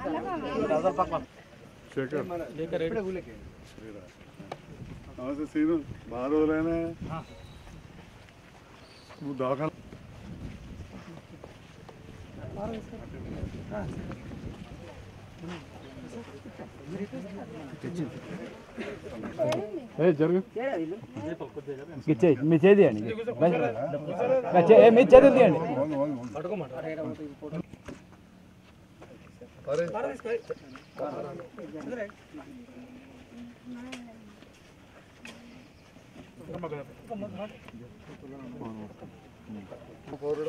శేఖర్ నమస్తే సీను బాగా రోజులైనా నువ్వు దవాఖాన ఏ జరుగు ఇచ్చేయి మీ చేతి అండి మీ చేతి తీయండి పౌరుడు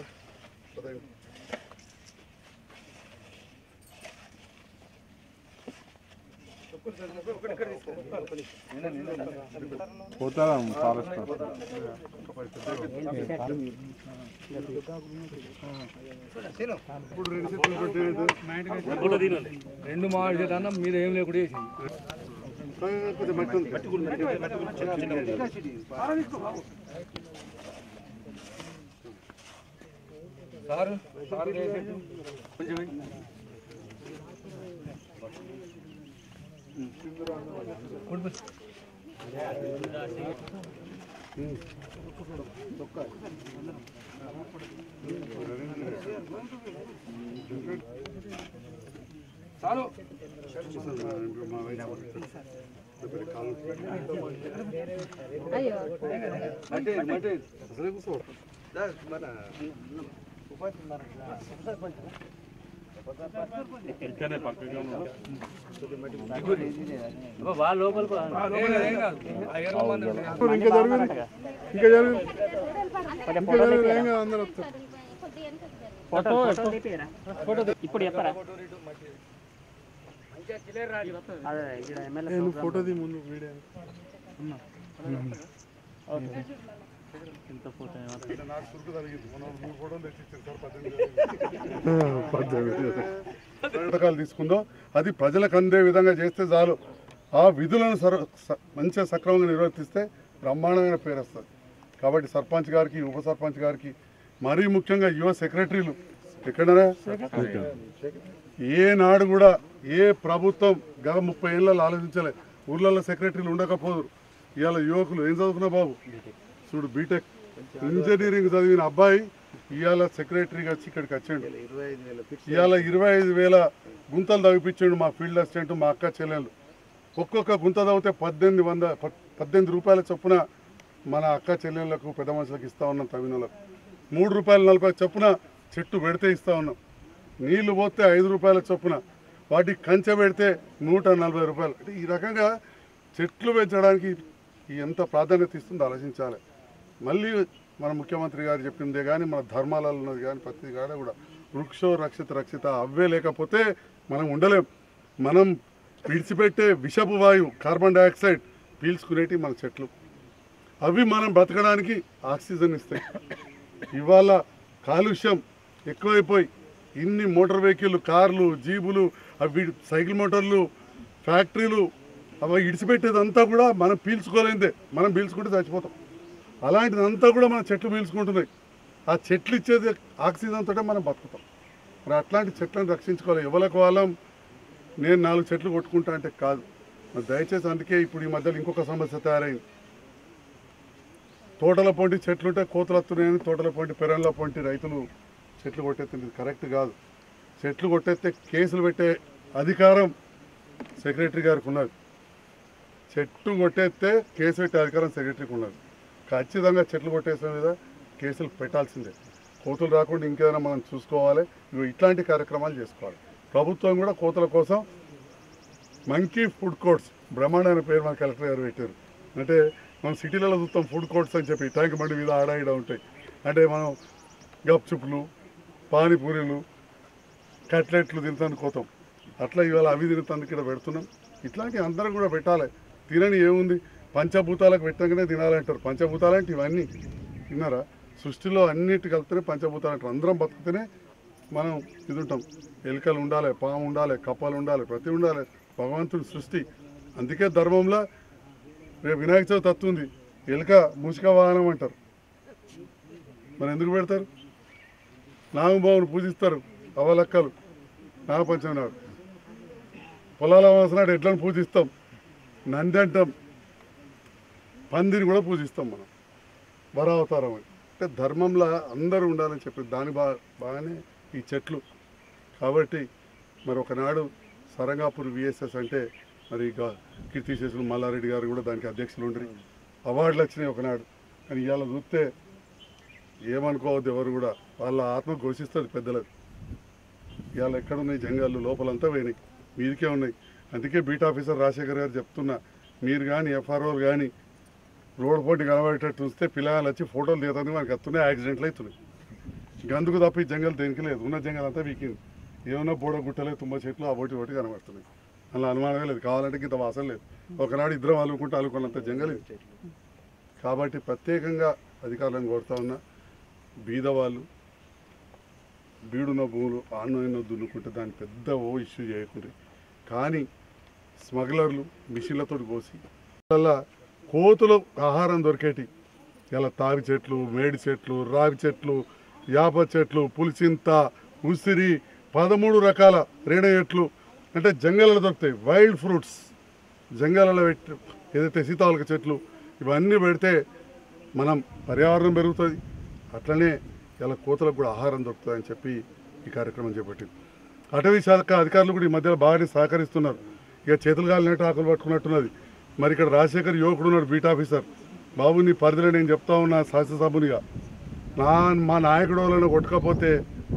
పోతారా ఫారెస్ట్ ఇప్పుడు రెండు చెట్లు పెట్టేది రెండు మామిడి చేత అన్న మీరు ఏం లేకుండా చేసింది కొంచెం మట్టి ఉంది. సారు సారు చేసేట్టు కొంచెం చాలు మా వయసు. పెద్ద కాలం. మట్టి మట్టి అసలే కూర్చో. వాళ్ళు లోపలికి ఇంకా జరుగు ఇంకా జరుగు ఇంకా జరుగు ఏం కాదు, అందరూ వస్తారు ఇప్పుడు చెప్పరా అదే ఇక్కడ ఎమ్మెల్యే ఏ, నువ్వు ఫోటో తీ ముందు వీడియో నాకు సురుకు తగిలింది మనం మూడు ఫోటోలు తెచ్చిచ్చారు సార్ పద్దెనిమిది పద్దెనిమిది పథకాలు తీసుకుందాం అది ప్రజలకు అందే విధంగా చేస్తే చాలు ఆ విధులను సర స- మంచిగా సక్రమంగా నిర్వర్తిస్తే బ్రహ్మాండమైన పేరు వస్తుంది కాబట్టి సర్పంచ్ గారికి ఉప సర్పంచ్ గారికి మరీ ముఖ్యంగా యువ సెక్రటరీలు ఎక్కడరా ఏ నాడు కూడా ఏ ప్రభుత్వం గత ముప్పై ఏళ్ళలో ఆలోచించలే ఊర్లలో సెక్రటరీలు ఉండకపోదు ఇవాళ యువకులు ఏం చదువుకున్నా బాబు చూడు బీటెక్ ఇంజనీరింగ్ చదివిన అబ్బాయి ఇవాళ సెక్రటరీగా వచ్చి ఇక్కడికి వచ్చాడు ఇవాళ ఇరవై ఐదు వేల గుంతలు తవ్విపించాడు మా ఫీల్డ్ అసిస్టెంట్ మా అక్క చెల్లెలు ఒక్కొక్క గుంత తవ్వితే పద్దెనిమిది వంద ప- పద్దెనిమిది రూపాయల చొప్పున మన అక్క చెల్లెళ్ళకు పెద్ద మనుషులకు ఇస్తా ఉన్నాం తవ్వినలకు మూడు రూపాయల నలభై చొప్పున చెట్టు పెడితే ఇస్తా ఉన్నాం నీళ్లు పోతే ఐదు రూపాయల చొప్పున వాటికి కంచె పెడితే నూట నలభై రూపాయలు అంటే ఈ రకంగా చెట్లు పెంచడానికి ఎంత ప్రాధాన్యత ఇస్తుందో ఆలోచించాలి మళ్ళీ మన ముఖ్యమంత్రి గారు చెప్పిందే కానీ మన ధర్మాలలో ఉన్నది కానీ ప్రతి కాడ కూడా వృక్షో రక్షిత రక్షిత అవే లేకపోతే మనం ఉండలేం మనం విడిచిపెట్టే విషపు వాయువు కార్బన్ డైఆక్సైడ్ పీల్చుకునేటి మన చెట్లు అవి మనం బ్రతకడానికి ఆక్సిజన్ ఇస్తాయి ఇవాళ కాలుష్యం ఎక్కువైపోయి ఇన్ని మోటార్ వెహికల్ కార్లు జీబులు అవి సైకిల్ మోటార్లు ఫ్యాక్టరీలు అవి ఇడిచిపెట్టేదంతా కూడా మనం పీల్చుకోలేందే మనం పీల్చుకుంటే చచ్చిపోతాం అలాంటిదంతా కూడా మన చెట్లు పీల్చుకుంటున్నాయి ఆ చెట్లు ఇచ్చేది ఆక్సిజన్ తోటే మనం బతుకుతాం మరి అట్లాంటి చెట్లను రక్షించుకోవాలి ఎవరికి వాళ్ళం నేను నాలుగు చెట్లు కొట్టుకుంటా అంటే కాదు మరి దయచేసి అందుకే ఇప్పుడు ఈ మధ్యలో ఇంకొక సమస్య తయారైంది తోటల పొంటి చెట్లుంటే కోతలు వస్తున్నాయని తోటల పొంటి పెరంలో పొంటి రైతులు చెట్లు కొట్టేస్తుంది కరెక్ట్ కాదు చెట్లు కొట్టేస్తే కేసులు పెట్టే అధికారం సెక్రటరీ గారికి ఉన్నది చెట్టు కొట్టేస్తే కేసు పెట్టే అధికారం సెక్రటరీకి ఉన్నది ఖచ్చితంగా చెట్లు కొట్టేసిన మీద కేసులు పెట్టాల్సిందే కోతులు రాకుండా ఇంకేదైనా మనం చూసుకోవాలి ఇగో ఇట్లాంటి కార్యక్రమాలు చేసుకోవాలి ప్రభుత్వం కూడా కోతుల కోసం మంకీ ఫుడ్ కోర్ట్స్ బ్రహ్మాండమైన పేరు మన కలెక్టర్ గారు పెట్టారు అంటే మనం సిటీలలో చూస్తాం ఫుడ్ కోర్ట్స్ అని చెప్పి ట్యాంక్ బండి మీద ఆడ ఈడ ఉంటాయి అంటే మనం గప్చుప్లు పానీపూరీలు కట్లెట్లు తింటాను కోతాం అట్లా ఇవాళ అవి తింటాను ఇక్కడ పెడుతున్నాం ఇట్లాంటివి అందరం కూడా పెట్టాలి తినని ఏముంది పంచభూతాలకు పెట్టగానే తినాలంటారు పంచభూతాలు అంటే ఇవన్నీ విన్నారా సృష్టిలో అన్నిటి కలిపితేనే పంచభూతాలు అంటారు అందరం బతికితేనే మనం ఇది ఉంటాం ఎలుకలు ఉండాలి పాము ఉండాలి కప్పలు ఉండాలి ప్రతి ఉండాలి భగవంతుడి సృష్టి అందుకే ధర్మంలో రేపు వినాయక చవితి వస్తుంది ఎలుక మూసిక వాహనం అంటారు మరి ఎందుకు పెడతారు నాగబాబుని పూజిస్తారు అవలక్కలు నాగపంచమి నాడు పొలాల అవసరం ఎడ్లను పూజిస్తాం నంది అంటాం పందిని కూడా పూజిస్తాం మనం వరావతారం అని అంటే ధర్మంలో అందరూ ఉండాలని చెప్పి దాని బా బాగానే ఈ చెట్లు కాబట్టి మరి ఒకనాడు సరంగాపూర్ విఎస్ఎస్ అంటే మరి ఇక కీర్తిశేషులు మల్లారెడ్డి గారు కూడా దానికి అధ్యక్షులు ఉండరు అవార్డులు వచ్చినాయి ఒకనాడు కానీ ఇవాళ చూస్తే ఏమనుకోవద్దు ఎవరు కూడా వాళ్ళ ఆత్మ ఘోషిస్తుంది పెద్దలది ఇవాళ ఎక్కడ ఉన్నాయి జంగాలు లోపలంతా పోయినాయి మీదికే ఉన్నాయి అందుకే బీట్ ఆఫీసర్ రాజశేఖర్ గారు చెప్తున్నా మీరు కానీ ఎఫ్ఆర్ఓలు కానీ రోడ్ పోటీ కనబడేటట్టు చూస్తే పిల్లలు వచ్చి ఫోటోలు తీయడానికి మనకి వస్తున్నాయి యాక్సిడెంట్లు అవుతున్నాయి గందుకు తప్ప ఈ జంగల్ దేనికి లేదు ఉన్న జంగల్ అంతా వీకింది ఏమన్నా బోడ గుట్టలే తుమ్మ చెట్లు ఆ ఒకటి ఒకటి కనబడుతున్నాయి అలా అనుమానమే లేదు కావాలంటే ఇంత వాసన లేదు ఒకనాడు ఇద్దరం అలుకుంటే అలుకున్నంత జంగల్ ఇది కాబట్టి ప్రత్యేకంగా అధికారులను కోరుతా ఉన్నా బీదవాళ్ళు బీడున్న భూములు ఆన్లైన్లో దున్నుకుంటే దాన్ని పెద్ద ఓ ఇష్యూ చేయకుండా కానీ స్మగ్లర్లు మిషన్లతో కోసి వల్ల కోతులు ఆహారం దొరికేటి ఇలా తావి చెట్లు మేడి చెట్లు రావి చెట్లు యాప చెట్లు పులిచింత ఉసిరి పదమూడు రకాల రేణ చెట్లు అంటే జంగలలో దొరుకుతాయి వైల్డ్ ఫ్రూట్స్ జంగలలో పెట్టి ఏదైతే సీతావళక చెట్లు ఇవన్నీ పెడితే మనం పర్యావరణం పెరుగుతుంది అట్లనే ఇలా కోతలకు కూడా ఆహారం దొరుకుతుంది అని చెప్పి ఈ కార్యక్రమం చేపట్టింది అటవీ శాఖ అధికారులు కూడా ఈ మధ్యలో బాగానే సహకరిస్తున్నారు ఇక చేతులు కాలినట్టు ఆకులు పట్టుకున్నట్టున్నది మరి ఇక్కడ రాజశేఖర్ యువకుడు ఉన్నాడు బీట్ ఆఫీసర్ బాబు నీ పరిధిలో నేను చెప్తా ఉన్నా శాసనసభ్యునిగా నా మా నాయకుడు వాళ్ళని కొట్టకపోతే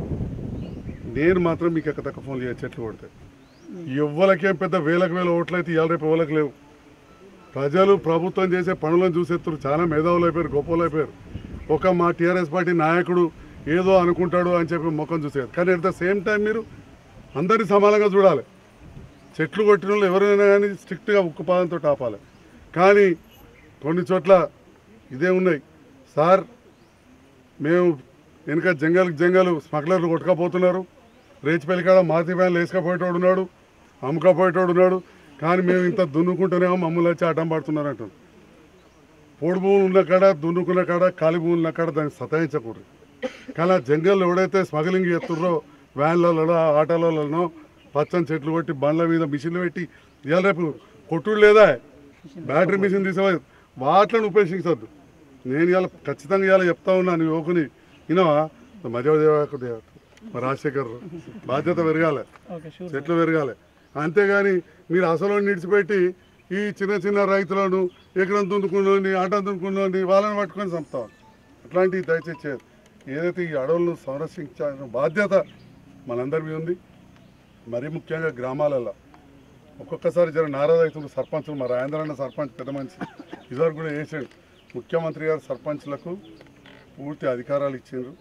నేను మాత్రం మీకు ఎక్క తక్కువ ఫోన్ చేయ చెట్లు కొడితే ఎవ్వలకేం పెద్ద వేలకు వేల ఓట్లు అయితే ఇవాళ రేపు ఎవరికి లేవు ప్రజలు ప్రభుత్వం చేసే పనులను చూసేస్తారు చాలా మేధావులు అయిపోయారు గొప్పలు అయిపోయారు ఒక మా టీఆర్ఎస్ పార్టీ నాయకుడు ఏదో అనుకుంటాడు అని చెప్పి ముఖం చూసేది కానీ అట్ ద సేమ్ టైం మీరు అందరినీ సమానంగా చూడాలి చెట్లు కొట్టిన వాళ్ళు ఎవరైనా కానీ స్ట్రిక్ట్గా ఉక్కు పాదంతో ఆపాలి కానీ కొన్ని చోట్ల ఇదే ఉన్నాయి సార్ మేము వెనుక జంగల్ జంగలు స్మగ్లర్లు కొట్టుకపోతున్నారు రేచిపల్లి కాడ మారుతి వ్యాన్లు వేసుకపోయేటోడు ఉన్నాడు అమ్ముకపోయేటోడు ఉన్నాడు కానీ మేము ఇంత దున్నుకుంటేనేమో మమ్మల్ని వచ్చి అడ్డం పడుతున్నారు అంటారు పొడి భూములు ఉన్న కాడ దున్నుకున్న కాడ ఖాళీ భూములు ఉన్న కాడ దాన్ని సతాయించకూడదు కానీ ఆ జంగల్లో ఎవడైతే స్మగ్లింగ్ చేస్తుర్రో వ్యాన్లలో ఆటోలలో పచ్చని చెట్లు కొట్టి బండ్ల మీద మిషన్లు పెట్టి ఇవాళ రేపు కొట్టుడు లేదా బ్యాటరీ మిషన్ తీసేవారు వాటిని ఉపేక్షించవద్దు నేను ఇవాళ ఖచ్చితంగా ఇవాళ చెప్తా ఉన్నాను యువకుని వినవా మధ్యదేవాకు మా రాజశేఖర్ బాధ్యత పెరగాలి ఓకే షూర్ చెట్లు పెరగాలి అంతేగాని మీరు అసలు నిడిచిపెట్టి ఈ చిన్న చిన్న రైతులను ఎకరం దున్నుకున్నోని ఆట దున్నుకున్నోని వాళ్ళని పట్టుకొని చంపుతాం అట్లాంటివి దయచేసి చేయదు ఏదైతే ఈ అడవులను సంరక్షించాల్సిన బాధ్యత మనందరి మీద ఉంది మరీ ముఖ్యంగా గ్రామాలలో ఒక్కొక్కసారి జర నారాజ్ అవుతుంది సర్పంచులు మా రాజేంద్రన్న సర్పంచ్ పెద్ద మనిషి ఇదివరకు కూడా చేసాడు ముఖ్యమంత్రి గారు సర్పంచ్లకు పూర్తి అధికారాలు ఇచ్చిండ్రు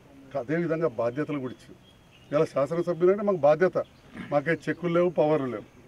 అదేవిధంగా బాధ్యతలు కూడా ఇచ్చిండ్రు ఇలా శాసనసభ్యులంటే మాకు బాధ్యత మాకే చెక్కులు లేవు పవర్లు లేవు